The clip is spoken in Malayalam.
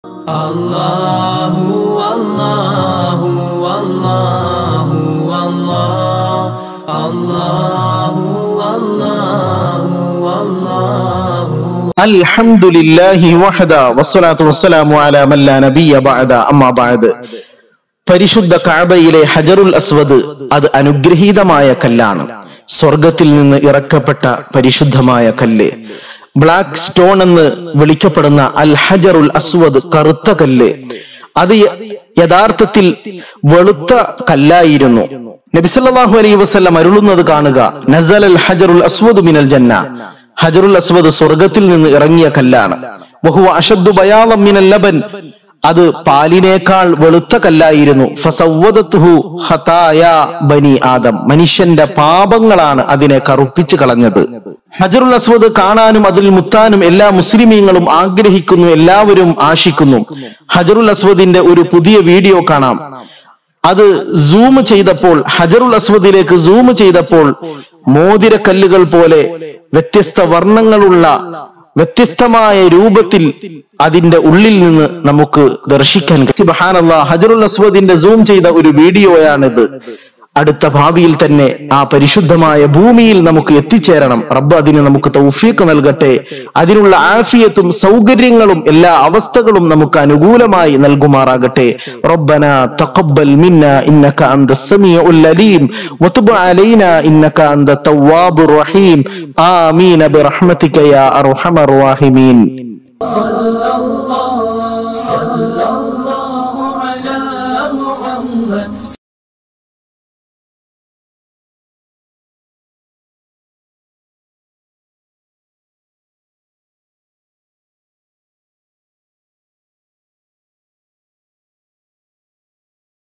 അല്ലാഹു അല്ലാഹു അല്ലാഹു അല്ലാഹു അല്ലാഹു അല്ലാഹു الحمد لله وحده والصلاة والسلام على من لا نبي بعد أما بعد പരിശുദ്ധ കഅബയിലെ ഹജറുൽ അസ്വദ് അത് അനുഗ്രഹീതമായ കല്ലാണ് സ്വർഗത്തിൽ നിന്ന് ഇറക്കപ്പെട്ട പരിശുദ്ധമായ കല്ല് ബ്ലാക്ക് സ്റ്റോൺ എന്ന് വിളിക്കപ്പെടുന്ന അൽ ഹജറുൽ അസ്വദ് കറുത്ത കല്ല് അത് യ- യഥാർത്ഥത്തിൽ വെളുത്ത കല്ലായിരുന്നു നബിസല്ലാഹു അലൈഹി വസല്ലം അരുളുന്നത് കാണുക നസൽ അൽ ഹജറുൽ അസ്വദ് മിനൽ ജന്ന ഹജറുൽ അസ്വദ് സ്വർഗത്തിൽ നിന്ന് ഇറങ്ങിയ കല്ലാണ് വഹുവ അഷദ്ദു ബയാളം മിനൽ ലബൻ അത് പാലിനേക്കാൾ വെളുത്ത കല്ലായിരുന്നു ഫസവ്വദത്തുഹു ഖതായ ബനി ആദം മനുഷ്യന്റെ പാപങ്ങളാണ് അതിനെ കറുപ്പിച്ചു കളഞ്ഞത് ഹജറുൽ അസ്വദ് കാണാനും അതിൽ മുത്താനും എല്ലാ മുസ്ലിമീങ്ങളും ആഗ്രഹിക്കുന്നു എല്ലാവരും ആശിക്കുന്നു ഹജറുൽ അസ്വദിന്റെ ഒരു പുതിയ വീഡിയോ കാണാം അത് സൂം ചെയ്തപ്പോൾ ഹജറുൽ അസ്വദിലേക്ക് സൂം ചെയ്തപ്പോൾ മോതിരക്കല്ലുകൾ പോലെ വ്യത്യസ്ത വർണ്ണങ്ങളുള്ള വ്യത്യസ്തമായ രൂപത്തിൽ അതിന്റെ ഉള്ളിൽ നിന്ന് നമുക്ക് ദർശിക്കാൻ കഴിയും സുബ്ഹാനല്ലാഹ് ഹജറുൽ അസ്വദിന്റെ സൂം ചെയ്ത ഒരു വീഡിയോയാണിത് അടുത്ത ഭാവിയിൽ തന്നെ ആ പരിശുദ്ധമായ ഭൂമിയിൽ നമുക്ക് എത്തിച്ചേരണം റബ്ബ് അതിന് നമുക്ക് തൗഫീഖ് നൽകട്ടെ അതിനുള്ള ആഫിയത്തും സൗകര്യങ്ങളും എല്ലാ അവസ്ഥകളും നമുക്ക് അനുകൂലമായി നൽകുമാറാകട്ടെ റബ്ബന തഖബ്ബൽ മിന്ന ഇന്നക അന്ത സമീഉൽ അലീം വതുബ് അലൈന ഇന്നക അന്ത തവ്വാബുർ റഹീം ആമീൻ ബിറഹ്മതിക യാ അർഹമർ റഹീമീൻ صلى الله صلى الله على محمد